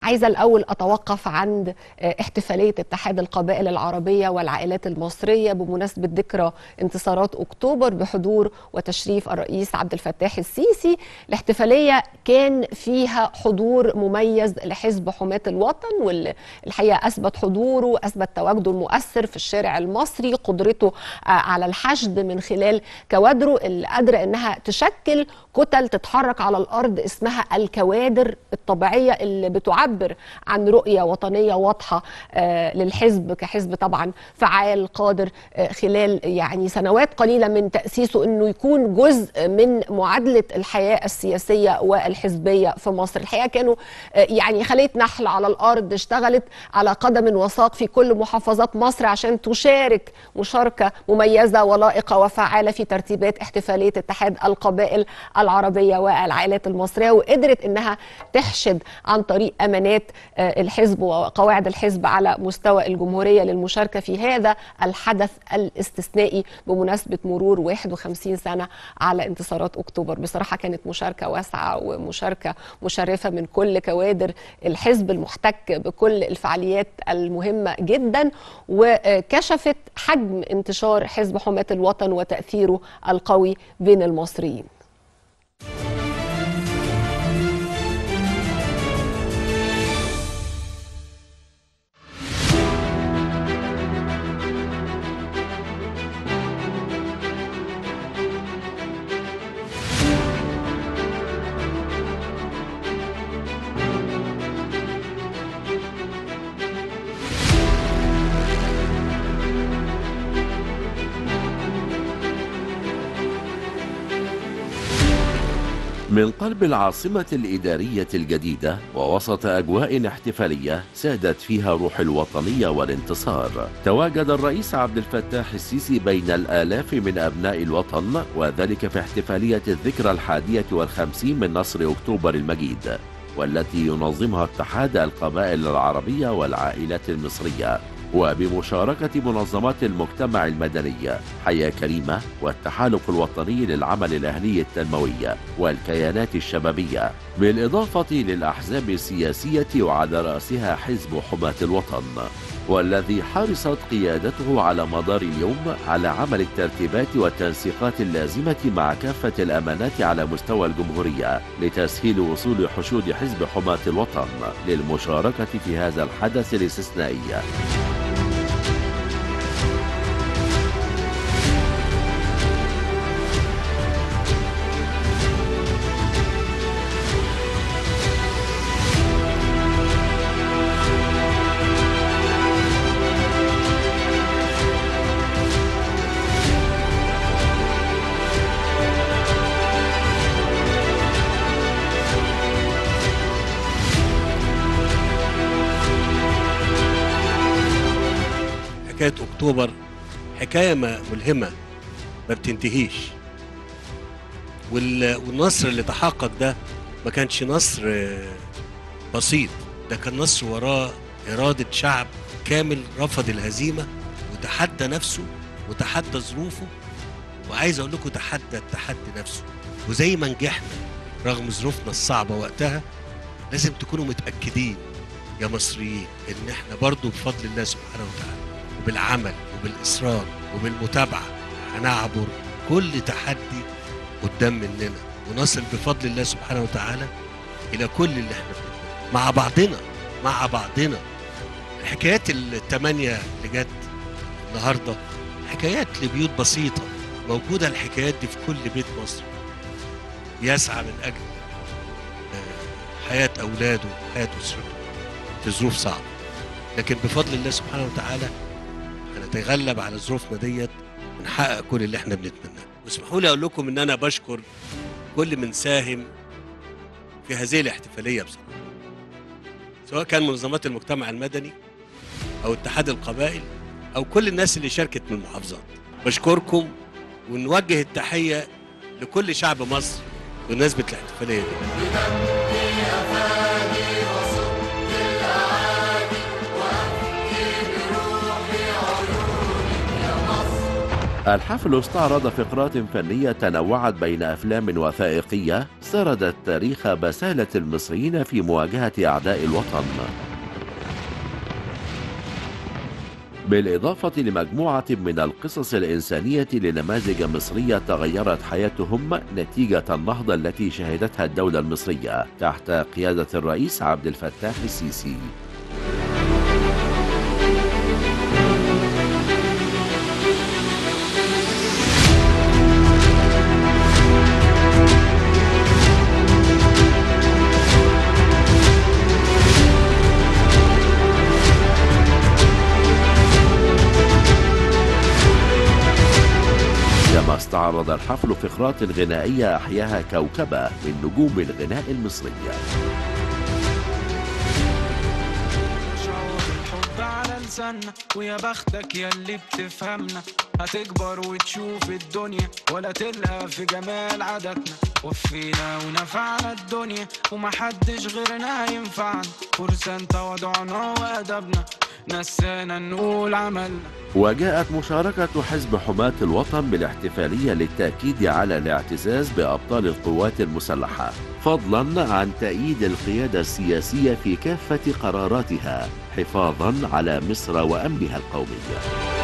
عايزة الأول أتوقف عند احتفالية اتحاد القبائل العربية والعائلات المصرية بمناسبة ذكرى انتصارات أكتوبر بحضور وتشريف الرئيس عبد الفتاح السيسي الاحتفالية كان فيها حضور مميز لحزب حماة الوطن والحقيقة أثبت حضوره أثبت تواجده المؤثر في الشارع المصري قدرته على الحشد من خلال كوادره اللي قادرة إنها تشكل كتل تتحرك على الأرض اسمها الكوادر الطبيعية اللي بتعبر عن رؤية وطنية واضحة للحزب كحزب طبعا فعال قادر خلال يعني سنوات قليلة من تأسيسه أنه يكون جزء من معادلة الحياة السياسية والحزبية في مصر الحقيقة كانوا يعني خلية نحل على الأرض اشتغلت على قدم وساق في كل محافظات مصر عشان تشارك مشاركة مميزة ولائقة وفعالة في ترتيبات احتفالية اتحاد القبائل العربية والعائلات المصرية وقدرت انها تحشد عن طريق امانات الحزب وقواعد الحزب على مستوى الجمهورية للمشاركة في هذا الحدث الاستثنائي بمناسبة مرور 51 سنة على انتصارات اكتوبر بصراحة كانت مشاركة واسعة ومشاركة مشرفة من كل كوادر الحزب المحتك بكل الفعاليات المهمة جدا وكشفت حجم انتشار حزب حماة الوطن وتأثيره القوي بين المصريين من قلب العاصمة الإدارية الجديدة ووسط أجواء احتفالية سادت فيها روح الوطنية والانتصار تواجد الرئيس عبد الفتاح السيسي بين الآلاف من أبناء الوطن وذلك في احتفالية الذكرى الحادية والخمسين من نصر أكتوبر المجيد والتي ينظمها اتحاد القبائل العربية والعائلات المصرية وبمشاركة منظمات المجتمع المدني حياة كريمة والتحالف الوطني للعمل الأهلي التنموي والكيانات الشبابية بالإضافة للأحزاب السياسية وعلى رأسها حزب حماة الوطن والذي حرصت قيادته على مدار اليوم على عمل الترتيبات والتنسيقات اللازمة مع كافة الأمانات على مستوى الجمهورية لتسهيل وصول حشود حزب حماة الوطن للمشاركة في هذا الحدث الاستثنائي حكايه اكتوبر حكايه ما ملهمه ما بتنتهيش وال- والنصر اللي تحقق ده ما كانش نصر آه، بسيط ده كان نصر وراه اراده شعب كامل رفض الهزيمه وتحدى نفسه وتحدى ظروفه وعايز اقول لكم تحدى التحدي نفسه وزي ما نجحنا رغم ظروفنا الصعبه وقتها لازم تكونوا متاكدين يا مصريين ان احنا برضو بفضل الله سبحانه وتعالى وبالعمل وبالاصرار وبالمتابعه هنعبر كل تحدي قدام مننا ونصل بفضل الله سبحانه وتعالى الى كل اللي احنا فيه مع بعضنا مع بعضنا الحكايات الثمانيه اللي جت النهارده حكايات لبيوت بسيطه موجوده الحكايات دي في كل بيت مصري يسعى من اجل آه، حياه اولاده وحياه اسرته في ظروف صعبه لكن بفضل الله سبحانه وتعالى هنتغلب على ظروفنا ديت ونحقق كل اللي احنا بنتمناه واسمحوا لي اقول لكم ان انا بشكر كل من ساهم في هذه الاحتفاليه بصراحه سواء كان منظمات المجتمع المدني او اتحاد القبائل او كل الناس اللي شاركت من المحافظات بشكركم ونوجه التحيه لكل شعب مصر بمناسبه الاحتفاليه دي الحفل استعرض فقرات فنية تنوعت بين أفلام وثائقية سردت تاريخ بسالة المصريين في مواجهة أعداء الوطن بالإضافة لمجموعة من القصص الإنسانية لنماذج مصرية تغيرت حياتهم نتيجة النهضة التي شهدتها الدولة المصرية تحت قيادة الرئيس عبد الفتاح السيسي كما استعرض الحفل فقرات غنائية أحياها كوكبة من نجوم الغناء المصري شعور الحب على لساننا ويا بختك يلي بتفهمنا هتكبر وتشوف الدنيا ولا تلقى في جمال عاداتنا وفينا ونفعنا الدنيا ومحدش غيرنا ينفعنا فرسان تواضعنا وأدبنا نسانا نقول عملنا وجاءت مشاركة حزب حماة الوطن بالاحتفالية للتأكيد على الاعتزاز بأبطال القوات المسلحة فضلا عن تأييد القيادة السياسية في كافة قراراتها حفاظا على مصر وأمنها القومي